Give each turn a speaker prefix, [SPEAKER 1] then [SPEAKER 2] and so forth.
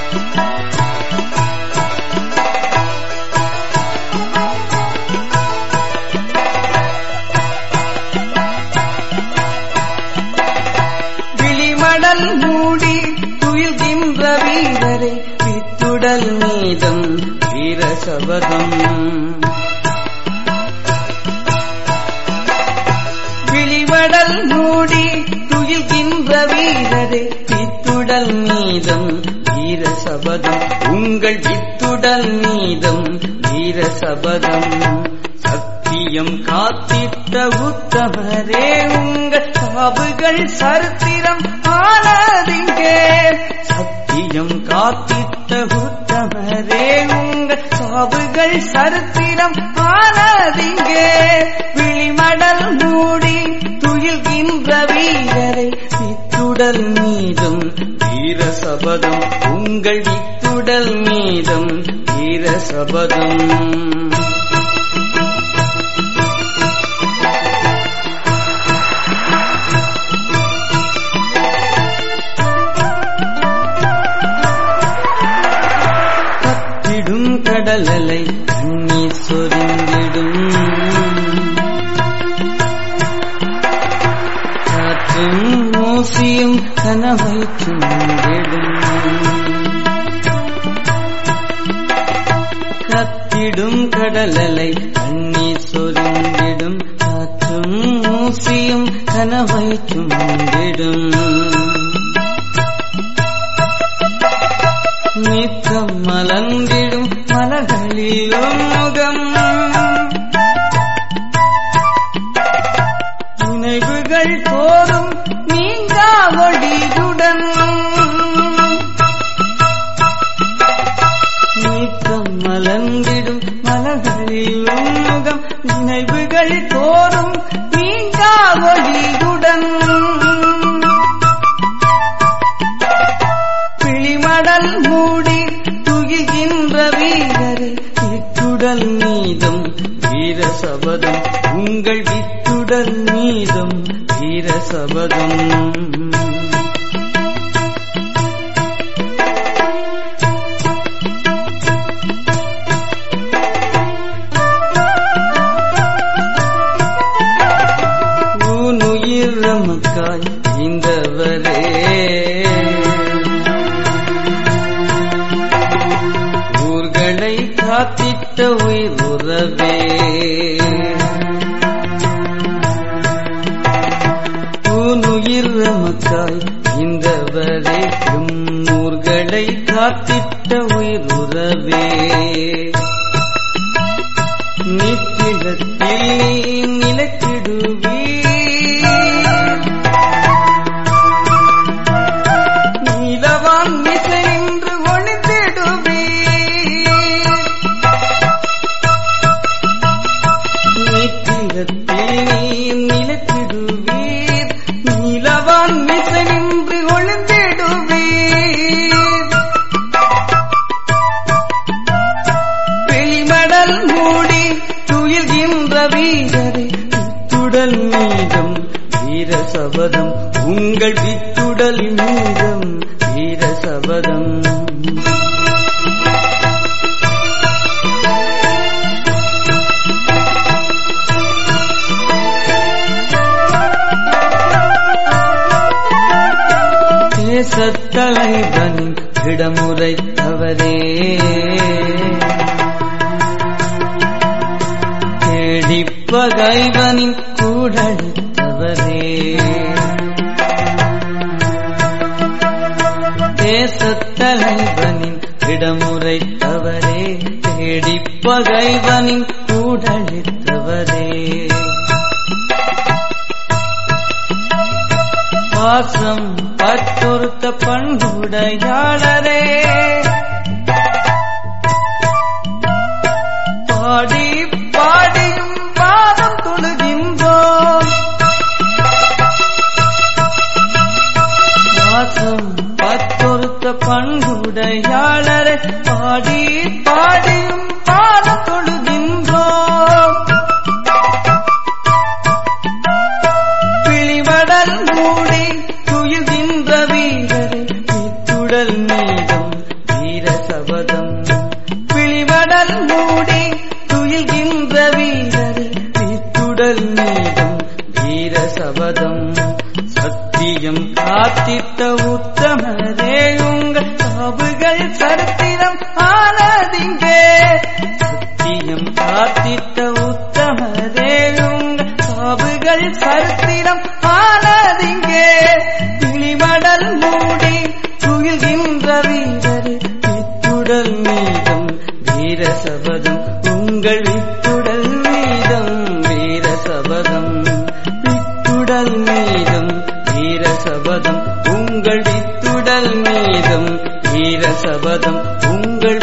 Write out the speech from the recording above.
[SPEAKER 1] விழிமடல் மூடி துயில்கின்ற வீரரை வித்துடல் மீதம் வீரசபதம் விழிமடல் மூடி துயில்கின்ற வீரரை வித்துடல் மீதம் வீரசபதம் உங்கள் வித்துடல் மீதம் வீரசபதம் சத்தியம் காத்திட்ட உத்தமரே உங்கள் சாவுகள் சரித்திரம் ஆனதிங்கே சத்தியம் காத்திட்ட உத்தமரே உங்கள் சாவுகள் சரித்திரம் ஆனதிங்கே விழிமடல் மூடி துயில்கின்ற வீரரை வித்துடல் மீதும் வீரசபதம் உங்கள் வித்துடல் மீதும் வீரசபதம் கத்திடும் கடலலை தண்ணீர் சொரிந்திடும் காற்றும் மூசியும் கனவை சுண்டிடும் கத்திடும் கடலலை தண்ணீர் சொரிந்திடும் காற்றும் மூசியும் கனவை சுண்டிடும் நித்தம் மலர்ந்திடும் மலர்களிலும் முகம் நினைவுகள் தோறும் நீங்கா ஒளியுடன் நித்தம் மலர்ந்திடும் மலர்களிலும் முகம் நினைவுகள் தோறும் நீங்கா ஒளியுடன் பிழிமடல் மூடி துகிகின்ற வீரரை வித்துடல் மீதும் வீரசபதம் உங்கள் வித்துடல் மீதும் வீரசபதம் ஊனுயிர் நமக்காய் இந்தவரே ஊர்களை காத்திட்ட உயிர் உறவே ஊனுயிர் நமக்காய் இந்தவரே எம் ஊர்களை காத்திட்ட உயிர் உறவே நித்திலத்தில் நீ நிலத்திடுவீ நீலவான் மிசை நின்று ஒளித்திடுவீ நித்திலத்தில் நீ நிலத்திடுவீர் நீலவான் மிசை நின்று ஒளிந்திடுவீர் வெளிமடல் மூடி துயில்கின்ற வீரரை வித்துடல் மீதம் வீரசபதம் உங்கள் வித்துடல் மீதம் வீரசபதம் தேசத்தலைவனின் இடமுறை அவரே தேடிப்பகைவனின் கூடழித்தவரே தேசத்தலைவனின் இடமுறை அவரே தேடிப்பகைவனின் கூடழித்தவரே பாசம் பற்றொருத்த பண்புடையாளரே பாடி பாடியும் பாதம் தொழுகின்றோம் பாசம் பற்றொருத்த பண்புடையாளரே பாடி பாடியும் பாதம் தொழுகின்றோம் பிழிவடல் மூடி துயில்கின்ற வீரரை வித்துடல் மீதம் மூடி துயில்கின்ற வீரர் வித்துடல் மீதும் வீர சபதம் சத்தியம் காத்திட்ட உத்தமரே உங்கள் சாவுகள் சரித்திரம் ஆனதிங்கே சத்தியம் காத்திட்ட உத்தமரே உங்கள் சாவுகள் சரித்திரம் ஆனதிங்கே கிளிமடல் மூடி துயில்கின்ற வீரர் வித்துடல் மீதம் வீர சபதம் உங்கள் வித்துடல் மீதம் வீர சபதம் வித்துடல் மீதம் வீர சபதம் உங்கள் வித்துடல் மீதம் வீர சபதம் உங்கள்